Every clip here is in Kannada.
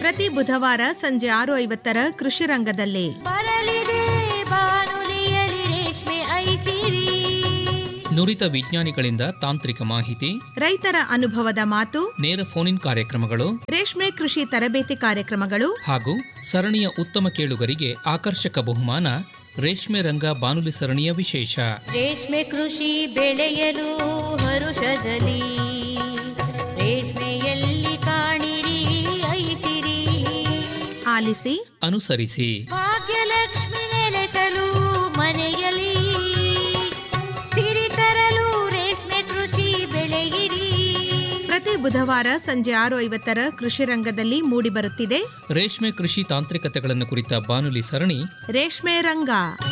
ಪ್ರತಿ ಬುಧವಾರ ಸಂಜೆ ಆರು ಐವತ್ತರ ಕೃಷಿ ರಂಗದಲ್ಲಿ ಬರಲಿದೆ ಬಾನುಲಿಯಲಿ ರೇಷ್ಮೆ ಐಸಿರಿ ನುರಿತ ವಿಜ್ಞಾನಿಗಳಿಂದ ತಾಂತ್ರಿಕ ಮಾಹಿತಿ ರೈತರ ಅನುಭವದ ಮಾತು ನೇರ ಫೋನ್ ಇನ್ ಕಾರ್ಯಕ್ರಮಗಳು ರೇಷ್ಮೆ ಕೃಷಿ ತರಬೇತಿ ಕಾರ್ಯಕ್ರಮಗಳು ಹಾಗೂ ಸರಣಿಯ ಉತ್ತಮ ಕೇಳುಗರಿಗೆ ಆಕರ್ಷಕ ಬಹುಮಾನ ರೇಷ್ಮೆ ರಂಗ ಬಾನುಲಿ ಸರಣಿಯ ವಿಶೇಷ ರೇಷ್ಮೆ ಕೃಷಿ ಬೆಳೆಯಲು ಹರುಷದಲ್ಲಿ ರೇಷ್ಮೆಯಲ್ಲಿ ಕಾಣಿರಿ ಐಸಿರಿ ಆಲಿಸಿ ಅನುಸರಿಸಿ ಭಾಗ್ಯಲಕ್ಷ್ಮಿ ನೆಲೆಸಲು ಮನೆಯಲ್ಲಿ ಸಿರಿ ತರಲು ರೇಷ್ಮೆ ಕೃಷಿ ಬೆಳೆಯಿರಿ ಪ್ರತಿ ಬುಧವಾರ ಸಂಜೆ ಆರು ಐವತ್ತರ ಕೃಷಿ ರಂಗದಲ್ಲಿ ಮೂಡಿಬರುತ್ತಿದೆ ರೇಷ್ಮೆ ಕೃಷಿ ತಾಂತ್ರಿಕತೆಗಳನ್ನು ಕುರಿತ ಬಾನುಲಿ ಸರಣಿ ರೇಷ್ಮೆ ರಂಗ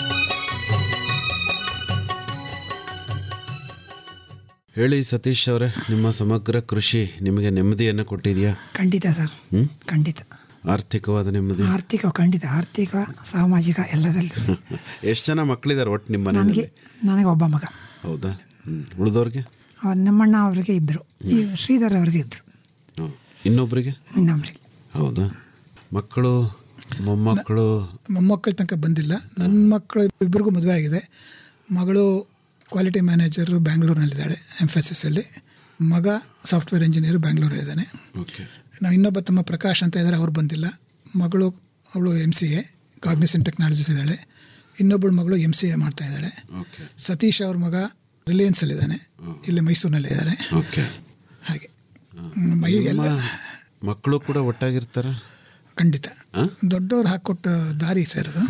ಹೇಳಿ ಸತೀಶ್ ಅವರೇ ನಿಮ್ಮ ಸಮಗ್ರ ಕೃಷಿ ನಿಮಗೆ ನೆಮ್ಮದಿಯನ್ನು ಕೊಟ್ಟಿದೆಯಾ ಖಂಡಿತ ಸರ್ ಹ್ಮ್? ಖಂಡಿತ ಆರ್ಥಿಕವಾದ ನೆಮ್ಮದಿ ಆರ್ಥಿಕ ಖಂಡಿತ ಆರ್ಥಿಕ ಸಾಮಾಜಿಕ ಎಲ್ಲದಲ್ಲೂ ಎಷ್ಟು ಜನ ಮಕ್ಕಳಿದ್ದಾರೆ ಒಟ್ಟು ನಿಮ್ಮ ನನಗೆ ಮನೆಯಲ್ಲಿ ನನಗೆ ಒಬ್ಬ ಮಗ ಹೌದಾ ಹ್ಮ್. ಉಳಿದವ್ರಿಗೆ ಅವ್ರ ನಮ್ಮಣ್ಣ ಅವರಿಗೆ ಇಬ್ಬರು ಈ ಶ್ರೀಧರ್ ಅವರಿಗೆ ಇಬ್ಬರು ಹ್ಮ್. ಇನ್ನೊಬ್ರಿಗೆ ಇನ್ನೊಬ್ರಿಗೆ ಹೌದಾ ಮಕ್ಕಳು ಮೊಮ್ಮಕ್ಕಳು ಮೊಮ್ಮಕ್ಕಳ ತನಕ ಬಂದಿಲ್ಲ ನನ್ನ ಮಕ್ಕಳು ಇಬ್ಬರಿಗೂ ಮದುವೆ ಆಗಿದೆ ಮಗಳು ಕ್ವಾಲಿಟಿ ಮ್ಯಾನೇಜರು ಬ್ಯಾಂಗ್ಳೂರಿನಲ್ಲಿದ್ದಾಳೆ ಎಂಫೆಸಿಸಲ್ಲಿ ಮಗ ಸಾಫ್ಟ್ವೇರ್ ಇಂಜಿನಿಯರ್ ಬ್ಯಾಂಗ್ಳೂರಲ್ಲಿದ್ದಾನೆ ಓಕೆ ನಾವು ಇನ್ನೊಬ್ಬ ತಮ್ಮ ಪ್ರಕಾಶ್ ಅಂತ ಇದ್ದಾರೆ ಅವ್ರು ಬಂದಿಲ್ಲ ಮಗಳು ಅವಳು M C A Cognizant technologies ಇದ್ದಾಳೆ ಇನ್ನೊಬ್ಬಳು ಮಗಳು ಎಮ್ ಸಿ ಎ ಮಾಡ್ತಾ ಇದ್ದಾಳೆ ಓಕೆ ಸತೀಶ್ ಅವ್ರ ಮಗ ರಿಲಯನ್ಸಲ್ಲಿದ್ದಾನೆ ಇಲ್ಲಿ ಮೈಸೂರಿನಲ್ಲಿದ್ದಾರೆ ಓಕೆ ಹಾಗೆ ಹ್ಮ್, ಮೈ ಎಲ್ಲ ಮಕ್ಕಳು ಕೂಡ ಒಟ್ಟಾಗಿರ್ತಾರ ಖಂಡಿತ ದೊಡ್ಡವ್ರು ಹಾಕ್ಕೊಟ್ಟ ದಾರಿ ಸರ್ ಅದು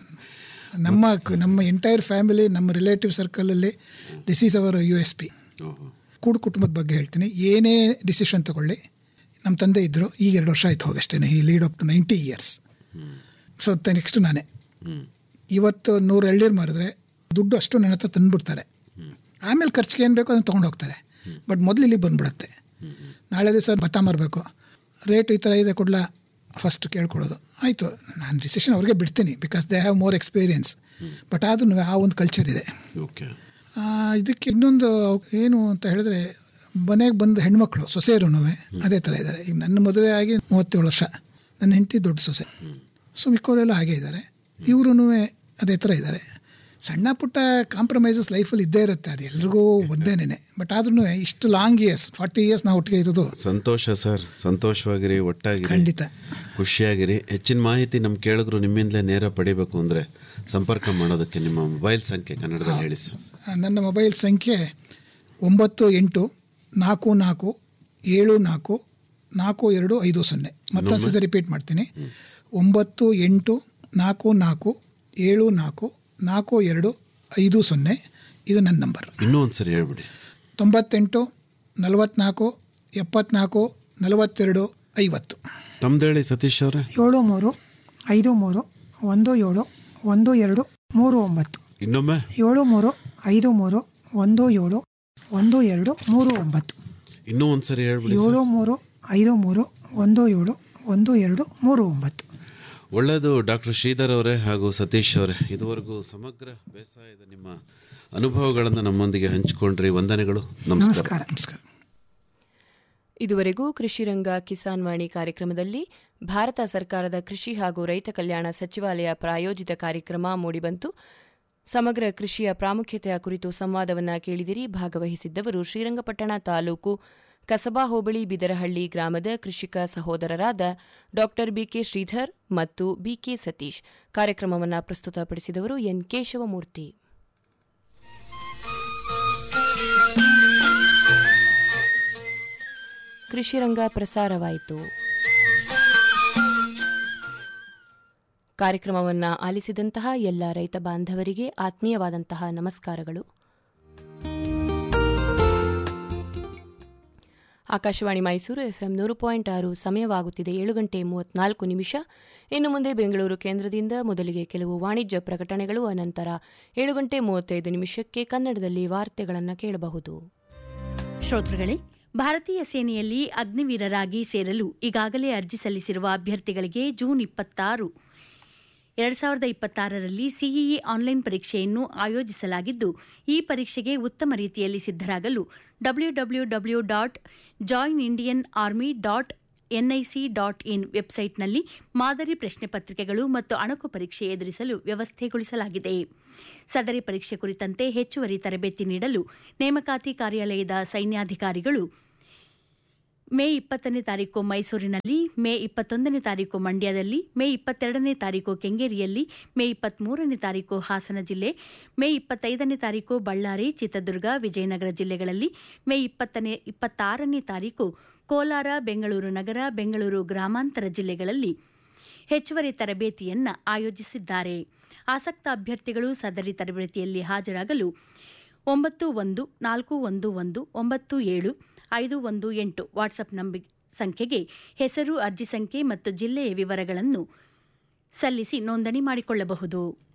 ನಮ್ಮ ನಮ್ಮ ಎಂಟೈರ್ ಫ್ಯಾಮಿಲಿ ನಮ್ಮ ರಿಲೇಟಿವ್ ಸರ್ಕಲಲ್ಲಿ this is our U S P ಕೂಡು ಕುಟುಂಬದ ಬಗ್ಗೆ ಹೇಳ್ತೀನಿ ಏನೇ ಡಿಸಿಷನ್ ತಗೊಳ್ಳಿ ನಮ್ಮ ತಂದೆ ಇದ್ದರು ಈಗ ಎರಡು ವರ್ಷ ಆಯ್ತು ಹೋಗಷ್ಟೇ ಈ lead up to ninety years so next ನಾನೇ ಇವತ್ತು ನೂರು ಎಳ್ನೀರು ಮಾರಿದ್ರೆ ದುಡ್ಡು ಅಷ್ಟು ನನ್ನ ಹತ್ರ ತಂದುಬಿಡ್ತಾರೆ ಆಮೇಲೆ ಖರ್ಚಿಗೆ ಏನು ಬೇಕೋ ಅದನ್ನು ತೊಗೊಂಡು ಹೋಗ್ತಾರೆ ಬಟ್ ಮೊದಲು ಇಲ್ಲಿಗೆ ಬಂದ್ಬಿಡುತ್ತೆ ನಾಳೆ ದಿವಸ ಭತ್ತ ಮಾರಬೇಕು ರೇಟ್ ಈ ಥರ ಇದೆ ಕೊಡ್ಲಾ ಫಸ್ಟ್ ಕೇಳ್ಕೊಡೋದು ಆಯಿತು ನಾನು ಡಿಸಿಷನ್ ಅವ್ರಿಗೆ ಬಿಡ್ತೀನಿ because they have more experience but ಆದ್ರೂ ಆ ಒಂದು ಕಲ್ಚರ್ ಇದೆ ಓಕೆ ಆ, ಇದಕ್ಕೆ ಇನ್ನೊಂದು ಏನು ಅಂತ ಹೇಳಿದ್ರೆ ಮನೆಗೆ ಬಂದ ಹೆಣ್ಮಕ್ಳು ಸೊಸೆಯರೂ ಅದೇ ಥರ ಇದ್ದಾರೆ ಈಗ ನನ್ನ ಮದುವೆ ಆಗಿ ಮೂವತ್ತೇಳು ವರ್ಷ ನನ್ನ ಹೆಂಡತಿ ದೊಡ್ಡ ಸೊಸೆ ಸೊ ಮಿಕ್ಕವರೆಲ್ಲ ಹಾಗೆ ಇದ್ದಾರೆ ಇವರು ಅದೇ ಥರ ಇದ್ದಾರೆ ಸಣ್ಣ ಪುಟ್ಟ ಕಾಂಪ್ರಮೈಸಸ್ ಲೈಫಲ್ಲಿ ಇದ್ದೇ ಇರುತ್ತೆ ಅದು ಎಲ್ರಿಗೂ ಒಂದೇನೆ ಬಟ್ ಆದ್ರೂ ಇಷ್ಟು ಲಾಂಗ್ ಇಯರ್ಸ್ ಫಾರ್ಟಿ ಇಯರ್ಸ್ ನಾವು ಒಟ್ಟಿಗೆ ಇರೋದು ಸಂತೋಷ ಸರ್ ಸಂತೋಷವಾಗಿರಿ ಒಟ್ಟಾಗಿರಿ ಖಂಡಿತ. ಖುಷಿಯಾಗಿರಿ ಹೆಚ್ಚಿನ ಮಾಹಿತಿ ನಮ್ಮ ಕೇಳಿದ್ರು ನಿಮ್ಮಿಂದಲೇ ನೇರ ಪಡಿಬೇಕು ಅಂದರೆ ಸಂಪರ್ಕ ಮಾಡೋದಕ್ಕೆ ನಿಮ್ಮ ಮೊಬೈಲ್ ಸಂಖ್ಯೆ ಕನ್ನಡದಲ್ಲಿ ಹೇಳಿ ಸರ್ ನನ್ನ ಮೊಬೈಲ್ ಸಂಖ್ಯೆ ಒಂಬತ್ತು ಎಂಟು ನಾಲ್ಕು ನಾಲ್ಕು ಏಳು ನಾಲ್ಕು ನಾಲ್ಕು ಎರಡು ಐದು ಸೊನ್ನೆ ಮತ್ತೊಂದು ಸತಿ ರಿಪೀಟ್ ಮಾಡ್ತೀನಿ ಒಂಬತ್ತು ಎಂಟು ನಾಲ್ಕು ನಾಲ್ಕು ಏಳು ನಾಲ್ಕು ನಾಲ್ಕು ಎರಡು ಐದು ಸೊನ್ನೆ ಇದು ನನ್ನ ನಂಬರ್ ಇನ್ನೂ ಒಂದು ಸರಿ ಹೇಳ್ಬಿಡಿ ತೊಂಬತ್ತೆಂಟು ನಲವತ್ನಾಲ್ಕು ಎಪ್ಪತ್ನಾಲ್ಕು ನಲವತ್ತೆರಡು ಐವತ್ತು ತಮ್ದು ಹೇಳಿ ಸತೀಶ್ ಅವರೇ ಏಳು ಮೂರು ಐದು ಮೂರು ಒಂದು ಏಳು ಒಂದು ಎರಡು ಮೂರು ಒಂಬತ್ತು ಇನ್ನೊಮ್ಮೆ ಏಳು ಮೂರು ಐದು ಮೂರು ಒಂದು ಏಳು ಒಂದು ಎರಡು ಮೂರು ಒಂಬತ್ತು ಇನ್ನೂ ಒಂದು ಸರಿ ಹೇಳ್ಬಿಡಿ ಸರ್. ಏಳು ಮೂರು ಐದು ಮೂರು ಒಂದು ಏಳು ಒಂದು ಎರಡು ಮೂರು ಒಂಬತ್ತು ಒಳ್ಳೆಯದು ಡಾಕ್ಟರ್ ಶ್ರೀಧರ್ ಅವರೇ ಹಾಗೂ ಸತೀಶ್ ಅವರೇ ಇದುವರೆಗೂ ಸಮಗ್ರ ಬೇಸಾಯದ ನಿಮ್ಮ ಅನುಭವಗಳನ್ನು ನಮ್ಮೊಂದಿಗೆ ಹಂಚಿಕೊಂಡ್ರಿ ವಂದನೆಗಳು ನಮಸ್ಕಾರ ನಮಸ್ಕಾರ ಇದುವರೆಗೂ ಕೃಷಿ ರಂಗ ಕಿಸಾನ್ ವಾಣಿ ಕಾರ್ಯಕ್ರಮದಲ್ಲಿ ಭಾರತ ಸರ್ಕಾರದ ಕೃಷಿ ಹಾಗೂ ರೈತ ಕಲ್ಯಾಣ ಸಚಿವಾಲಯ ಪ್ರಾಯೋಜಿತ ಕಾರ್ಯಕ್ರಮ ಮೂಡಿಬಂತು ಸಮಗ್ರ ಕೃಷಿಯ ಪ್ರಾಮುಖ್ಯತೆಯ ಕುರಿತು ಸಂವಾದವನ್ನ ಕೇಳಿದಿರಿ ಭಾಗವಹಿಸಿದ್ದವರು ಶ್ರೀರಂಗಪಟ್ಟಣ ತಾಲೂಕು ಕಸಬಾ ಹೋಬಳಿ ಬಿದರಹಳ್ಳಿ ಗ್ರಾಮದ ಕೃಷಿಕ ಸಹೋದರರಾದ ಡಾ ಬಿಕೆ ಶ್ರೀಧರ್ ಮತ್ತು ಬಿಕೆ ಸತೀಶ್ ಕಾರ್ಯಕ್ರಮವನ್ನು ಪ್ರಸ್ತುತಪಡಿಸಿದವರು ಎನ್ ಕೇಶವಮೂರ್ತಿ ಕೃಷಿರಂಗ ಪ್ರಸಾರವಾಯಿತು ಕಾರ್ಯಕ್ರಮವನ್ನು ಆಲಿಸಿದಂತಹ ಎಲ್ಲ ರೈತ ಬಾಂಧವರಿಗೆ ಆತ್ಮೀಯವಾದಂತಹ ನಮಸ್ಕಾರಗಳು ಆಕಾಶವಾಣಿ ಮೈಸೂರು ಎಫ್ಎಂ ನೂರು ಪಾಯಿಂಟ್ ಆರು ಸಮಯವಾಗುತ್ತಿದೆ ಏಳು ಗಂಟೆ ಮೂವತ್ನಾಲ್ಕು ನಿಮಿಷ ಇನ್ನು ಮುಂದೆ ಬೆಂಗಳೂರು ಕೇಂದ್ರದಿಂದ ಮೊದಲಿಗೆ ಕೆಲವು ವಾಣಿಜ್ಯ ಪ್ರಕಟಣೆಗಳು ಅನಂತರ ಏಳು ಗಂಟೆ ಮೂವತ್ತೈದು ನಿಮಿಷಕ್ಕೆ ಕನ್ನಡದಲ್ಲಿ ವಾರ್ತೆಗಳನ್ನು ಕೇಳಬಹುದು ಶ್ರೋತೃಗಳೇ ಭಾರತೀಯ ಸೇನೆಯಲ್ಲಿ ಅಗ್ನಿವೀರರಾಗಿ ಸೇರಲು ಈಗಾಗಲೇ ಅರ್ಜಿ ಸಲ್ಲಿಸಿರುವ ಅಭ್ಯರ್ಥಿಗಳಿಗೆ ಜೂನ್ ಇಪ್ಪತ್ತಾರು ಎರಡು ಸಾವಿರದ ಇಪ್ಪತ್ತಾರರಲ್ಲಿ ಸಿಇಇ ಆನ್ಲೈನ್ ಪರೀಕ್ಷೆಯನ್ನು ಆಯೋಜಿಸಲಾಗಿದ್ದು ಈ ಪರೀಕ್ಷೆಗೆ ಉತ್ತಮ ರೀತಿಯಲ್ಲಿ ಸಿದ್ಧರಾಗಲು W W W dot join Indian army dot NIC dot in ವೆಬ್ಸೈಟ್ನಲ್ಲಿ ಮಾದರಿ ಪ್ರಶ್ನೆ ಪತ್ರಿಕೆಗಳು ಮತ್ತು ಅಣಕು ಪರೀಕ್ಷೆ ಎದುರಿಸಲು ವ್ಯವಸ್ಥೆಗೊಳಿಸಲಾಗಿದೆ ಸದರಿ ಪರೀಕ್ಷೆ ಕುರಿತಂತೆ ಹೆಚ್ಚುವರಿ ತರಬೇತಿ ನೀಡಲು ನೇಮಕಾತಿ ಕಾರ್ಯಾಲಯದ ಸೈನ್ಯಾಧಿಕಾರಿಗಳು ಮೇ ಇಪ್ಪತ್ತನೇ ತಾರೀಕು ಮೈಸೂರಿನಲ್ಲಿ ಮೇ ಇಪ್ಪತ್ತೊಂದನೇ ತಾರೀಕು ಮಂಡ್ಯದಲ್ಲಿ ಮೇ ಇಪ್ಪತ್ತೆರಡನೇ ತಾರೀಕು ಕೆಂಗೇರಿಯಲ್ಲಿ ಮೇ ಇಪ್ಪತ್ಮೂರನೇ ತಾರೀಕು ಹಾಸನ ಜಿಲ್ಲೆ ಮೇ ಇಪ್ಪತ್ತೈದನೇ ತಾರೀಕು ಬಳ್ಳಾರಿ ಚಿತ್ರದುರ್ಗ ವಿಜಯನಗರ ಜಿಲ್ಲೆಗಳಲ್ಲಿ ಮೇ ಇಪ್ಪತ್ತನೇ ಇಪ್ಪತ್ತಾರನೇ ತಾರೀಕು ಕೋಲಾರ ಬೆಂಗಳೂರು ನಗರ ಬೆಂಗಳೂರು ಗ್ರಾಮಾಂತರ ಜಿಲ್ಲೆಗಳಲ್ಲಿ ಹೆಚ್ಚುವರಿ ತರಬೇತಿಯನ್ನು ಆಯೋಜಿಸಿದ್ದಾರೆ ಆಸಕ್ತ ಅಭ್ಯರ್ಥಿಗಳು ಸದರಿ ತರಬೇತಿಯಲ್ಲಿ ಹಾಜರಾಗಲು ಒಂಬತ್ತು ಒಂದು ನಾಲ್ಕು ಒಂದು ಒಂದು ಒಂಬತ್ತು ಏಳು ಐದು ಒಂದು ಎಂಟು ವಾಟ್ಸಪ್ ನಂಬಿ ಸಂಖ್ಯೆಗೆ ಹೆಸರು ಅರ್ಜಿ ಸಂಖ್ಯೆ ಮತ್ತು ಜಿಲ್ಲೆಯ ವಿವರಗಳನ್ನು ಸಲ್ಲಿಸಿ ನೋಂದಣಿ ಮಾಡಿಕೊಳ್ಳಬಹುದು